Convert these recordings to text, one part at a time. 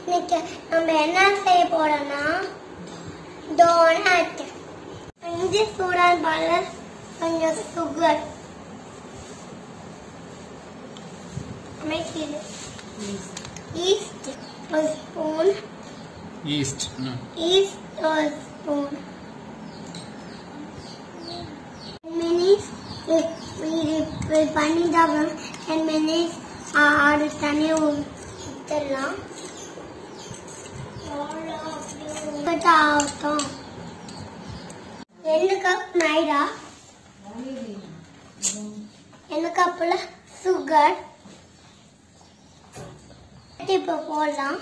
இன்னைக்கு நம்ம என்ன செய்ய போறோம்னா டோனட் இஞ்சி சூடான் பால கொஞ்சம் சுகர் ஈஸ்ட் ஒரு ஸ்பூன் ஈஸ்ட் ஈஸ்ட் ஒரு ஸ்பூன் மினிட்ஸ் இது பண்ணி தான் டென் மினிட்ஸ் ஆறு தண்ணி ஊற்றலாம் ஆகட்டும் ரெண்டு கப் மைதா ரெண்டு கப்பில் சுகர் இப்போ போடலாம்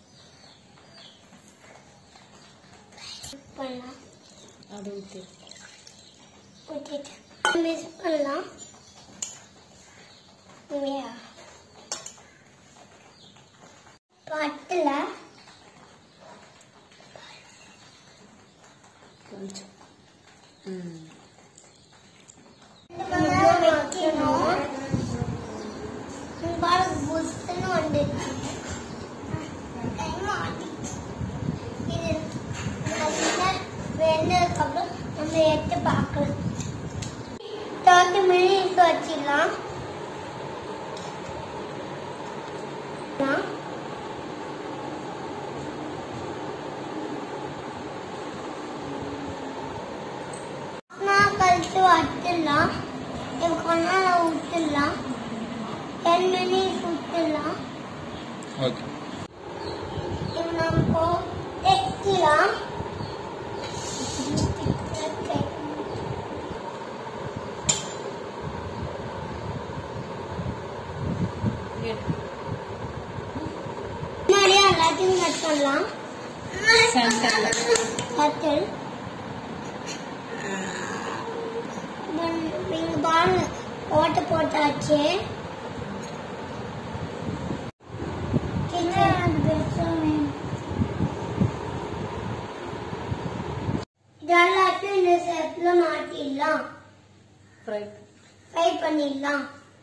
பண்ணலாம் அது ஊத்து ஊற்றிட்டு மிக்ஸ் பண்ணலாம் உண்மையா பட்டில் கொஞ்சம் ம் வைக்கணும் பாரு புஷ்ன்னு வந்துடுச்சு கை மாட்டிச்சு. இது நல்லா வெந்ததுக்கப்புறம் நம்ம எடுத்து பார்க்கலாம் தேர்ட்டி மினிட்ஸ் வச்சிடலாம் நான் கழிச்சு வச்சிடலாம் இது கொஞ்ச நாள் விட்டுடலாம் டென் மினிட்ஸ் விட்டுடலாம் ஓகே இது நம்ம தைக்கலாம் Okay. முன்னாடியே எல்லாத்தையும் கட் பண்ணலாம் சென்டர்ல கத்தல் நீங்க பாருங்க ஓட்ட போட்டாச்சு இதெல்லாத்தையும் இந்த செப்ல மாட்டிடலாம் ஃப்ரை ஃப்ரை பண்ணிடலாம்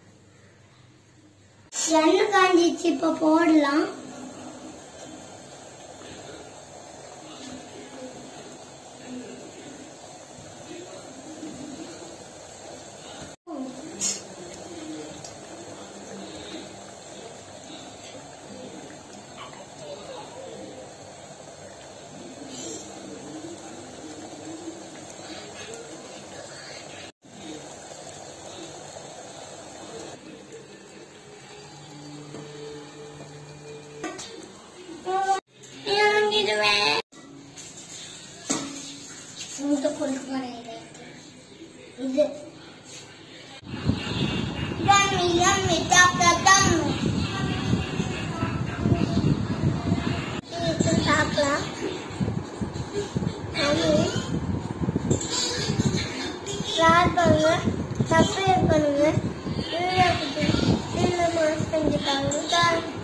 எண்ணெய் காஞ்சிச்சு இப்ப போடலாம் இறங்கிடுவேன் இந்த கொண்டு போறேன் இது Yummy, yummy, tap, tap, tap. இது சாப்பிடலாம் Yummy. ஷேர் பண்ணுங்க சப்ஸ்கிரைப் பண்ணுங்க வீடியோ செஞ்சுட்டாங்க